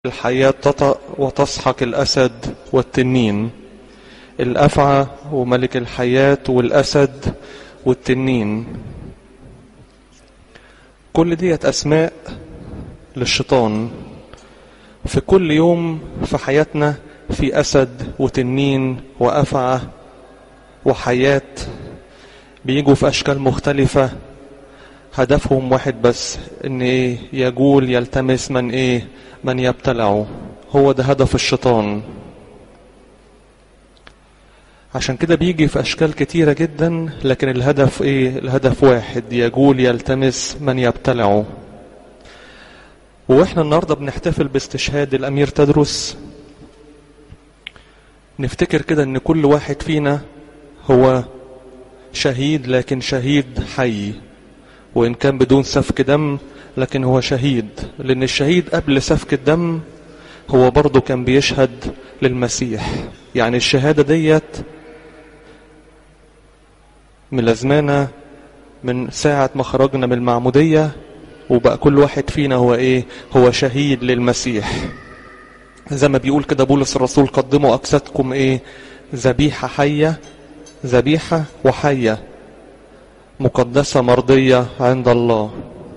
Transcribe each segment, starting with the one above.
الحياة تطأ وتسحق الأسد والتنين الأفعى وملك الحياة والأسد والتنين كل ديت أسماء للشيطان في كل يوم في حياتنا في أسد وتنين وأفعى وحياة بيجوا في أشكال مختلفة هدفهم واحد بس ان ايه يجول يلتمس من ايه من يبتلعه هو ده هدف الشيطان عشان كده بيجي في اشكال كتيرة جدا لكن الهدف ايه الهدف واحد يجول يلتمس من يبتلعه واحنا النهاردة بنحتفل باستشهاد الامير تدرس نفتكر كده ان كل واحد فينا هو شهيد لكن شهيد حي وإن كان بدون سفك دم لكن هو شهيد لأن الشهيد قبل سفك الدم هو برضه كان بيشهد للمسيح يعني الشهادة ديت ملازمانا من ساعة ما خرجنا من المعمودية وبقى كل واحد فينا هو ايه هو شهيد للمسيح زي ما بيقول كده بولس الرسول قدموا أجسادكم ايه ذبيحة حية ذبيحة وحية مقدسة مرضية عند الله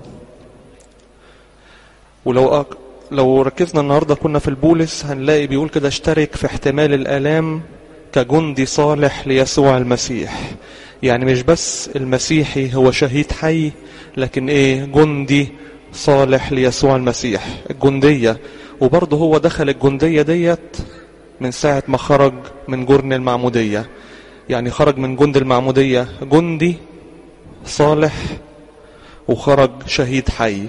ولو أك... لو ركزنا النهاردة كنا في البولس هنلاقي بيقول كده اشترك في احتمال الآلام كجندي صالح ليسوع المسيح يعني مش بس المسيحي هو شهيد حي لكن ايه جندي صالح ليسوع المسيح الجندية وبرضه هو دخل الجندية ديت من ساعة ما خرج من جرن المعمودية يعني خرج من جند المعمودية جندي صالح وخرج شهيد حي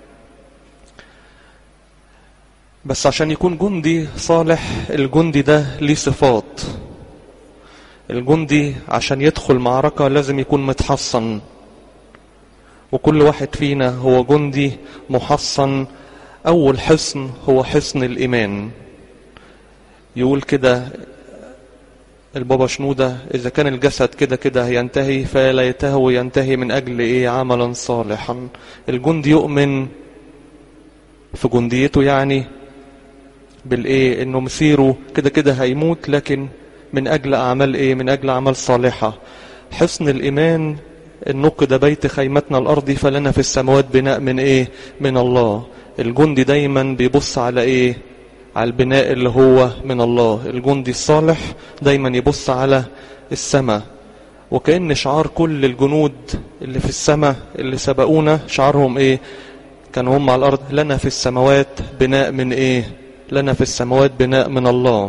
بس عشان يكون جندي صالح الجندي ده ليه صفات الجندي عشان يدخل معركة لازم يكون متحصن وكل واحد فينا هو جندي محصن أول حصن هو حصن الإيمان يقول كده البابا شنودة إذا كان الجسد كده كده هينتهي فليته ينتهي من أجل إيه عملا صالحا الجندي يؤمن في جنديته يعني بالإيه إنه مسيره كده كده هيموت لكن من أجل أعمال إيه من أجل أعمال صالحة حصن الإيمان النقد بيت خيمتنا الأرضي فلنا في السماوات بناء من إيه من الله الجندي دايما بيبص على إيه على البناء اللي هو من الله الجندي الصالح دايما يبص على السماء وكأن شعار كل الجنود اللي في السماء اللي سبقونا شعارهم ايه كانوا هم على الارض لنا في السماوات بناء من ايه لنا في السماوات بناء من الله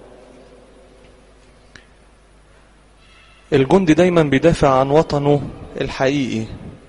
الجندي دايما بيدافع عن وطنه الحقيقي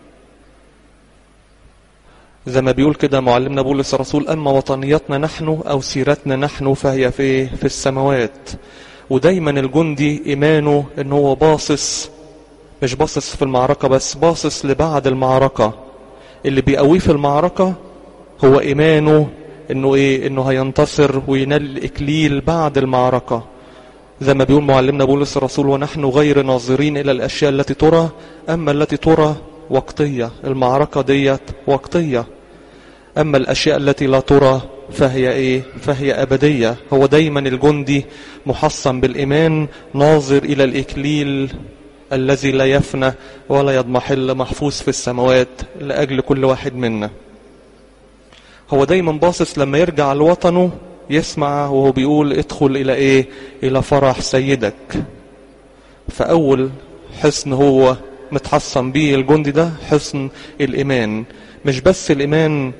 زي ما بيقول كده معلمنا بولس الرسول أما وطنيتنا نحن أو سيرتنا نحن فهي في في السماوات ودايما الجندي إيمانه إن هو باصص مش باصص في المعركة بس باصص لبعد المعركة اللي بيقويه في المعركة هو إيمانه إنه إيه إنه هينتصر وينال الإكليل بعد المعركة زي ما بيقول معلمنا بولس الرسول ونحن غير ناظرين إلى الأشياء التي ترى أما التي ترى وقتية المعركة ديت وقتية أما الأشياء التي لا ترى فهي إيه فهي أبدية هو دايما الجندي محصن بالإيمان ناظر إلى الإكليل الذي لا يفنى ولا يضمحل محفوظ في السماوات لأجل كل واحد منا هو دايما باصص لما يرجع لوطنه يسمع وهو بيقول ادخل إلى إيه إلى فرح سيدك فأول حصن هو متحصن بيه الجندي ده حصن الإيمان مش بس الإيمان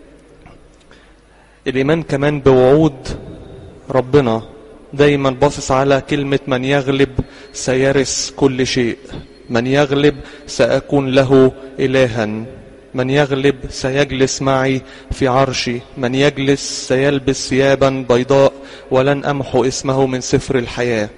الإيمان كمان بوعود ربنا دايما باصص على كلمة من يغلب سيرث كل شيء من يغلب سأكون له إلها من يغلب سيجلس معي في عرشي من يجلس سيلبس ثيابا بيضاء ولن أمحو اسمه من سفر الحياة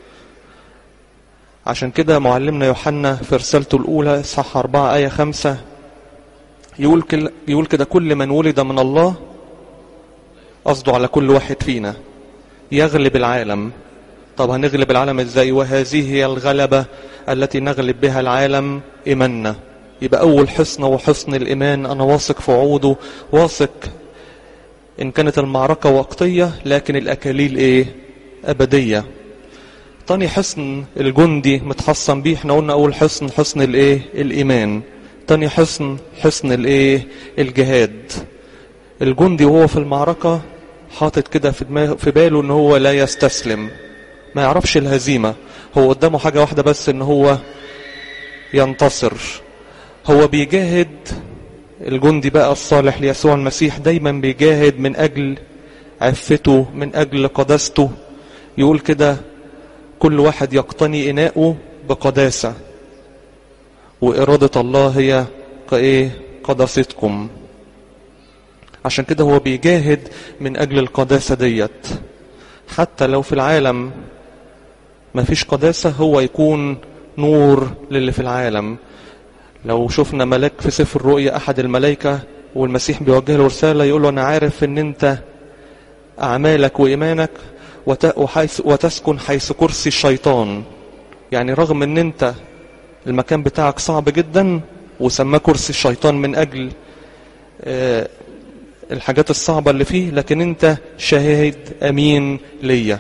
عشان كده معلمنا يوحنا في رسالته الأولى صح أربعة آية خمسة يقول, كل يقول كده كل من ولد من الله قصده على كل واحد فينا يغلب العالم طب هنغلب العالم ازاي وهذه هي الغلبة التي نغلب بها العالم إيماننا يبقى أول حصن وحصن الإيمان أنا واثق في وعوده واثق إن كانت المعركة وقتية لكن الأكاليل إيه أبدية تاني حصن الجندي متحصن بيه احنا قلنا أول حصن حصن الإيه الإيمان تاني حصن حصن الإيه الجهاد الجندي وهو في المعركة حاطط كده في دماغه في باله ان هو لا يستسلم ما يعرفش الهزيمة هو قدامه حاجة واحدة بس ان هو ينتصر هو بيجاهد الجندي بقى الصالح ليسوع المسيح دايما بيجاهد من اجل عفته من اجل قداسته يقول كده كل واحد يقتني اناءه بقداسة وإرادة الله هي كإيه قداستكم عشان كده هو بيجاهد من أجل القداسة ديت حتى لو في العالم ما فيش قداسة هو يكون نور للي في العالم لو شفنا ملاك في سفر الرؤيا أحد الملائكة والمسيح بيوجه له رسالة يقول له أنا عارف أن أنت أعمالك وإيمانك وحيث وتسكن حيث كرسي الشيطان يعني رغم أن أنت المكان بتاعك صعب جدا وسماه كرسي الشيطان من أجل آه الحاجات الصعبة اللي فيه لكن انت شاهد امين ليا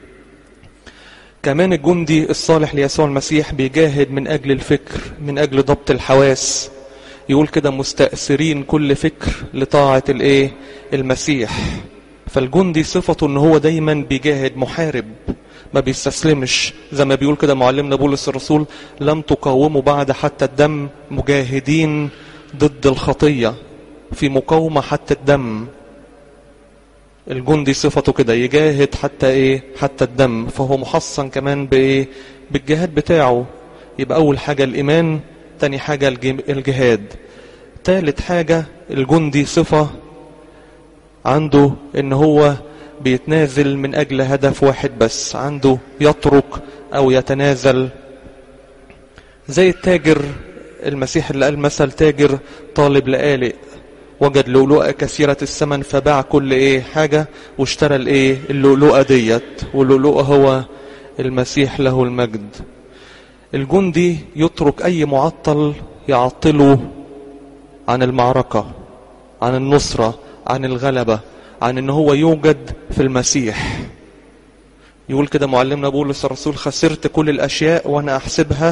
كمان الجندي الصالح ليسوع المسيح بيجاهد من اجل الفكر من اجل ضبط الحواس يقول كده مستأثرين كل فكر لطاعة الايه المسيح فالجندي صفته ان هو دايما بيجاهد محارب ما بيستسلمش زي ما بيقول كده معلمنا بولس الرسول لم تقاوموا بعد حتى الدم مجاهدين ضد الخطية في مقاومة حتى الدم الجندي صفته كده يجاهد حتى ايه حتى الدم فهو محصن كمان بايه بالجهاد بتاعه يبقى اول حاجة الايمان تاني حاجة الجهاد تالت حاجة الجندي صفة عنده ان هو بيتنازل من اجل هدف واحد بس عنده يترك او يتنازل زي التاجر المسيح اللي قال مثل تاجر طالب لآلئ وجد لؤلؤة كثيرة الثمن فباع كل ايه حاجة واشترى الايه اللؤلؤة ديت واللؤلؤة هو المسيح له المجد الجندي يترك اي معطل يعطله عن المعركة عن النصرة عن الغلبة عن ان هو يوجد في المسيح يقول كده معلمنا بولس الرسول خسرت كل الاشياء وانا احسبها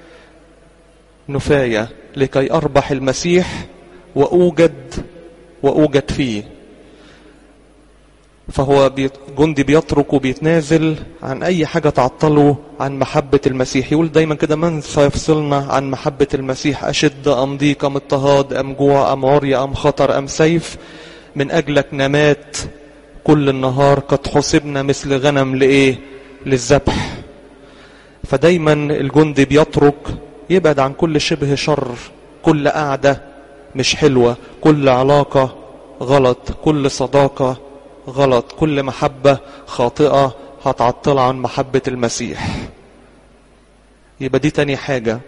نفاية لكي اربح المسيح وأوجد وأوجد فيه فهو جندي بيترك وبيتنازل عن أي حاجة تعطله عن محبة المسيح يقول دايما كده من سيفصلنا عن محبة المسيح أشد أم ضيق أم اضطهاد أم جوع أم عري أم خطر أم سيف من أجلك نمات كل النهار قد حسبنا مثل غنم لإيه للذبح فدايما الجندي بيترك يبعد عن كل شبه شر كل قعده مش حلوة كل علاقة غلط كل صداقة غلط كل محبة خاطئة هتعطل عن محبة المسيح يبقى دي تاني حاجة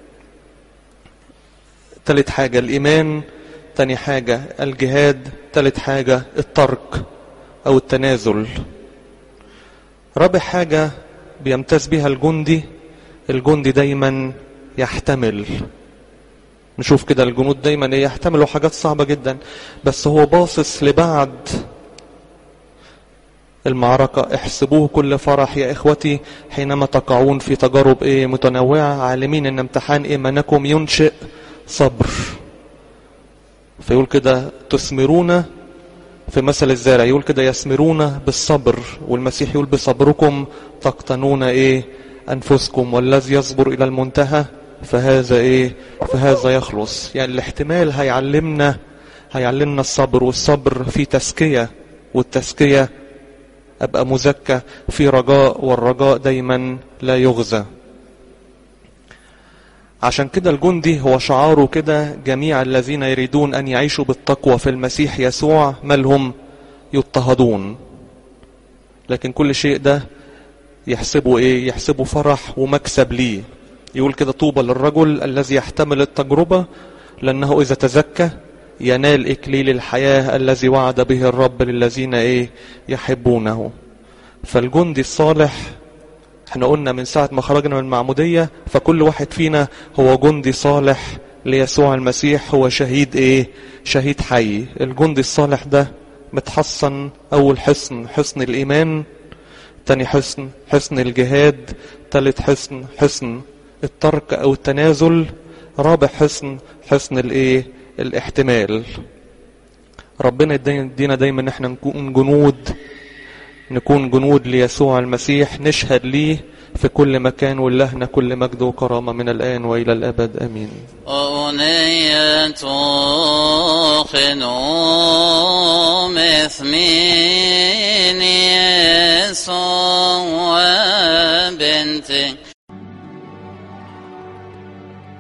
تالت حاجة الإيمان تاني حاجة الجهاد تالت حاجة الترك أو التنازل رابع حاجة بيمتاز بها الجندي الجندي دايما يحتمل نشوف كده الجنود دايما ايه يحتملوا حاجات صعبة جدا بس هو باصص لبعد المعركة احسبوه كل فرح يا اخوتي حينما تقعون في تجارب ايه متنوعة عالمين ان امتحان ايمانكم ينشئ صبر فيقول كده تثمرون في مثل الزارع يقول كده يثمرون بالصبر والمسيح يقول بصبركم تقتنون ايه انفسكم والذي يصبر الى المنتهى فهذا ايه فهذا يخلص يعني الاحتمال هيعلمنا هيعلمنا الصبر والصبر في تزكية والتزكية ابقى مزكى في رجاء والرجاء دايما لا يغزى عشان كده الجندي هو شعاره كده جميع الذين يريدون ان يعيشوا بالتقوى في المسيح يسوع مالهم يضطهدون لكن كل شيء ده يحسبوا ايه يحسبوا فرح ومكسب ليه يقول كده طوبى للرجل الذي يحتمل التجربة لأنه إذا تزكى ينال إكليل الحياة الذي وعد به الرب للذين إيه يحبونه فالجندي الصالح احنا قلنا من ساعة ما خرجنا من المعمودية فكل واحد فينا هو جندي صالح ليسوع المسيح هو شهيد ايه شهيد حي الجندي الصالح ده متحصن أول حصن حصن الإيمان تاني حصن حصن الجهاد تالت حصن حصن الترك أو التنازل رابع حصن حصن الإيه الاحتمال ربنا يدينا دايما احنا نكون جنود نكون جنود ليسوع المسيح نشهد ليه في كل مكان ولهنا كل مجد وكرامة من الآن وإلى الأبد أمين أغنية خنوم إثمين